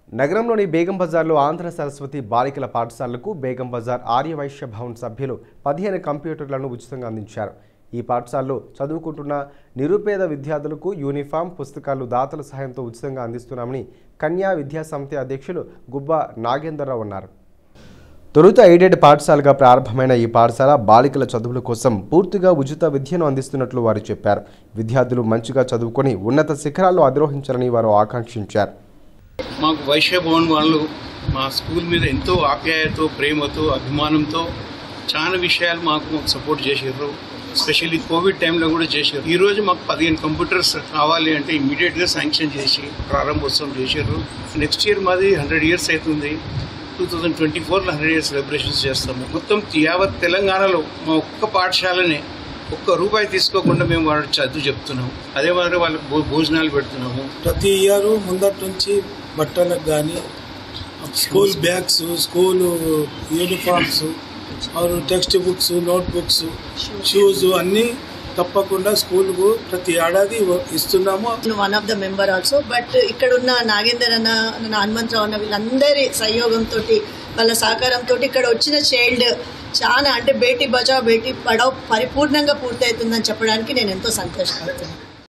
నగరంలోని బేగం బజార్లో ఆంధ్ర సరస్వతి బాలికల పాఠశాలకు బేగం బజార్ ఆర్యవైశ్య భవన్ సభ్యులు పదిహేను కంప్యూటర్లను ఉచితంగా అందించారు ఈ పాఠశాలలో చదువుకుంటున్న నిరుపేద విద్యార్థులకు యూనిఫామ్ పుస్తకాలు దాతల సహాయంతో ఉచితంగా అందిస్తున్నామని కన్యా విద్యా సమితి అధ్యక్షులు గుబ్బ నాగేంద్రరావు అన్నారు తొలుత ఎయిడెడ్ పాఠశాలగా ప్రారంభమైన ఈ పాఠశాల బాలికల చదువుల కోసం పూర్తిగా ఉచిత విద్యను అందిస్తున్నట్లు వారు చెప్పారు విద్యార్థులు మంచిగా చదువుకొని ఉన్నత శిఖరాల్లో అధిరోహించాలని వారు ఆకాంక్షించారు మాకు వైశ్య భవన్ వాళ్ళు మా స్కూల్ మీద ఎంతో ఆప్యాయతో ప్రేమతో అభిమానంతో చాలా విషయాలు మాకు మాకు సపోర్ట్ చేసారు స్పెషల్లీ కోవిడ్ టైంలో కూడా చేశారు ఈ రోజు మాకు పదిహేను కంప్యూటర్స్ కావాలి అంటే ఇమీడియట్గా శాంక్షన్ చేసి ప్రారంభోత్సవం చేశారు నెక్స్ట్ ఇయర్ మాది హండ్రెడ్ ఇయర్స్ అవుతుంది టూ థౌజండ్ ట్వంటీ ఫోర్లో హండ్రెడ్ ఇయర్స్ సెలబ్రేషన్స్ చేస్తాము మొత్తం యావత్ తెలంగాణలో మా ఒక్క పాఠశాలనే ఒక్క రూపాయి తీసుకోకుండా మేము వాళ్ళకి చదువు చెప్తున్నాము అదే మాదిరి వాళ్ళకి భో- భోజనాలు పెడుతున్నాము ప్రతి ఇయర్ ముందటి నుంచి బట్టలకు కానీ స్కూల్ బ్యాగ్స్ స్కూల్ యూనిఫామ్స్ ఆరు text books note books shoes అన్నీ తప్పకుండా స్కూల్కు ప్రతి ఏడాది ఇస్తున్నాము one of the member also but ఇక్కడ ఉన్న నాగేందర్ అన్న అన్న హనుమంతరావు అన్న వీళ్ళందరి సహయోగంతో వాళ్ళ సహకారంతో ఇక్కడ వచ్చిన చైల్డ్ చాలా అంటే బేటీ బచావ్ బేటీ పడావ్ పరిపూర్ణంగా పూర్తవుతుందని చెప్పడానికి నేను ఎంతో సంతోషపడుతున్నాను